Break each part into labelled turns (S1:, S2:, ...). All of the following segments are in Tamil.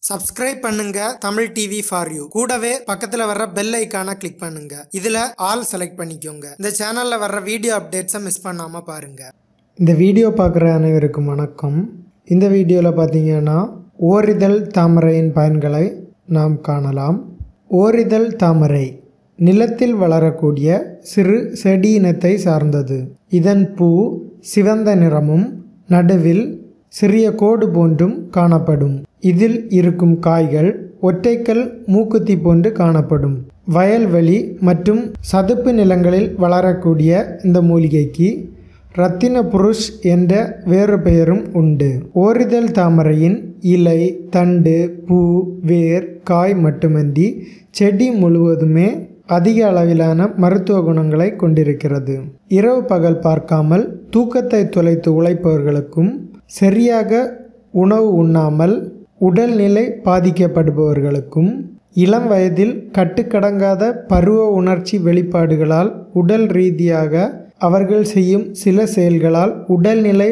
S1: சப்ஸ்கிரைப் பண்ணுங்க தமிழ் டிவி ஃபார் யூ கூடவே பக்கத்துல வர்ற பெல் ஐக்கான கிளிக் பண்ணுங்க இதுல ஆல் செலக்ட் பண்ணிக்கோங்க இந்த சேனல்ல வர்ற வீடியோ அப்டேட்ஸை மிஸ் பண்ணாம பாருங்க இந்த வீடியோ பார்க்குற அனைவருக்கும் வணக்கம் இந்த வீடியோவில் பார்த்தீங்கன்னா ஓரிதழ் தாமரையின் பயன்களை நாம் காணலாம் ஓரிதழ் தாமரை நிலத்தில் வளரக்கூடிய சிறு செடி இனத்தை சார்ந்தது இதன் பூ சிவந்த நிறமும் நடுவில் சிறிய கோடு போன்றும் காணப்படும் இதில் இருக்கும் காய்கள் ஒற்றைக்கல் மூக்குத்தி போன்று காணப்படும் வயல்வெளி மற்றும் சதுப்பு நிலங்களில் வளரக்கூடிய இந்த மூலிகைக்கு ரத்தின புருஷ் என்ற வேறு பெயரும் உண்டு ஓரிதழ் தாமரையின் இலை தண்டு பூ வேர் காய் மட்டுமன்றி செடி முழுவதுமே அதிக அளவிலான மருத்துவ குணங்களை கொண்டிருக்கிறது இரவு பகல் பார்க்காமல் தூக்கத்தை தொலைத்து உழைப்பவர்களுக்கும் சரியாக உணவு உண்ணாமல் உடல்நிலை பாதிக்கப்படுபவர்களுக்கும் இளம் வயதில் கட்டுக்கடங்காத பருவ உணர்ச்சி வெளிப்பாடுகளால் உடல் ரீதியாக அவர்கள் செய்யும் சில செயல்களால் உடல்நிலை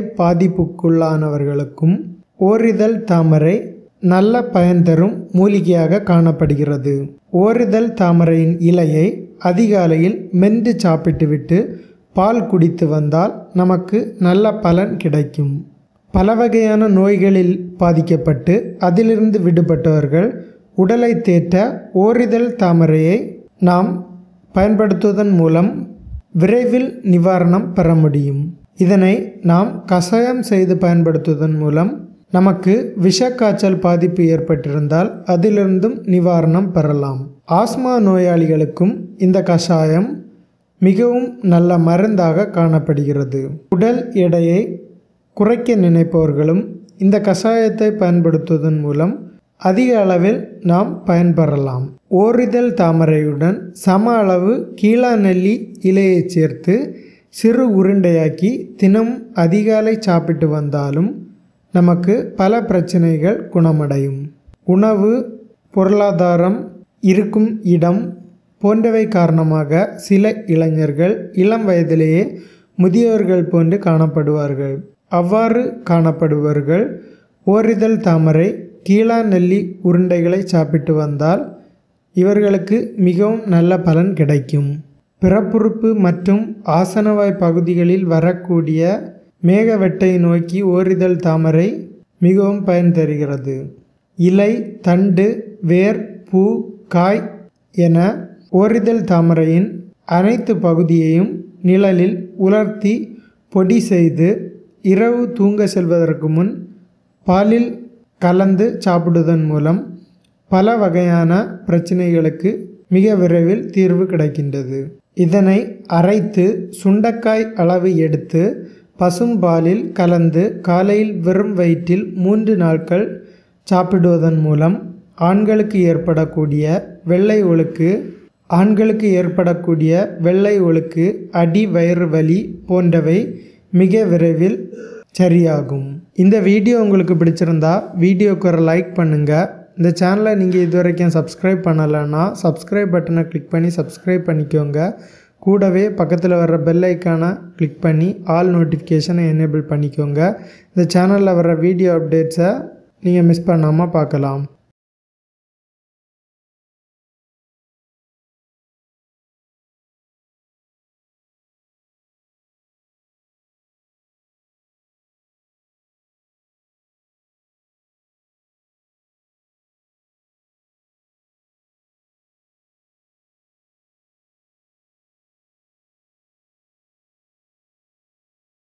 S1: பாதிப்புக்குள்ளானவர்களுக்கும் ஓரிதழ் தாமரை நல்ல பயன் தரும் மூலிகையாக காணப்படுகிறது ஓரிதழ் தாமரையின் இலையை அதிகாலையில் மென்று சாப்பிட்டுவிட்டு பால் குடித்து வந்தால் நமக்கு நல்ல பலன் கிடைக்கும் பல வகையான நோய்களில் பாதிக்கப்பட்டு அதிலிருந்து விடுபட்டவர்கள் உடலை தேற்ற ஓரிதழ் தாமரையை நாம் பயன்படுத்துவதன் மூலம் விரைவில் நிவாரணம் பெற முடியும் இதனை நாம் கஷாயம் செய்து பயன்படுத்துவதன் மூலம் நமக்கு விஷக்காய்ச்சல் பாதிப்பு ஏற்பட்டிருந்தால் அதிலிருந்தும் நிவாரணம் பெறலாம் ஆஸ்மா நோயாளிகளுக்கும் இந்த கஷாயம் மிகவும் நல்ல மருந்தாக காணப்படுகிறது உடல் எடையை குறைக்க நினைப்பவர்களும் இந்த கஷாயத்தை பயன்படுத்துவதன் மூலம் அதிக அளவில் நாம் பயன்பெறலாம் ஓரிதழ் தாமரையுடன் சம அளவு கீழா நெல்லி இலையை சேர்த்து சிறு உருண்டையாக்கி தினம் அதிகாலை சாப்பிட்டு வந்தாலும் நமக்கு பல பிரச்சனைகள் குணமடையும் உணவு பொருளாதாரம் இருக்கும் இடம் போன்றவை காரணமாக சில இளைஞர்கள் இளம் வயதிலேயே முதியவர்கள் போன்று காணப்படுவார்கள் அவ்வாறு காணப்படுபவர்கள் ஓரிதழ் தாமரை கீழா நெல்லி உருண்டைகளை சாப்பிட்டு வந்தால் இவர்களுக்கு மிகவும் நல்ல பலன் கிடைக்கும் பிறப்புறுப்பு மற்றும் ஆசனவாய் பகுதிகளில் வரக்கூடிய மேகவெட்டை நோக்கி ஓரிதழ் தாமரை மிகவும் பயன் தருகிறது இலை தண்டு வேர் பூ காய் என ஓரிதழ் தாமரையின் அனைத்து பகுதியையும் நிழலில் உலர்த்தி பொடி செய்து இரவு தூங்க செல்வதற்கு முன் பாலில் கலந்து சாப்பிடுவதன் மூலம் பல வகையான பிரச்சனைகளுக்கு மிக விரைவில் தீர்வு கிடைக்கின்றது இதனை அரைத்து சுண்டக்காய் அளவு எடுத்து பசும்பாலில் கலந்து காலையில் வெறும் வயிற்றில் மூன்று நாட்கள் சாப்பிடுவதன் மூலம் ஆண்களுக்கு ஏற்படக்கூடிய வெள்ளை ஒழுக்கு ஆண்களுக்கு ஏற்படக்கூடிய வெள்ளை ஒழுக்கு அடி வயிறு வலி போன்றவை மிக விரைவில் சரியாகும் இந்த வீடியோ உங்களுக்கு பிடிச்சிருந்தா வீடியோக்கு ஒரு லைக் பண்ணுங்கள் இந்த சேனலை நீங்கள் இது வரைக்கும் சப்ஸ்கிரைப் பண்ணலைன்னா சப்ஸ்கிரைப் பட்டனை கிளிக் பண்ணி சப்ஸ்கிரைப் பண்ணிக்கோங்க கூடவே பக்கத்தில் வர்ற பெல் ஐக்கானை கிளிக் பண்ணி ஆல் நோட்டிஃபிகேஷனை எனேபிள் பண்ணிக்கோங்க இந்த சேனலில் வர்ற வீடியோ அப்டேட்ஸை நீங்கள் மிஸ் பண்ணாமல் பார்க்கலாம்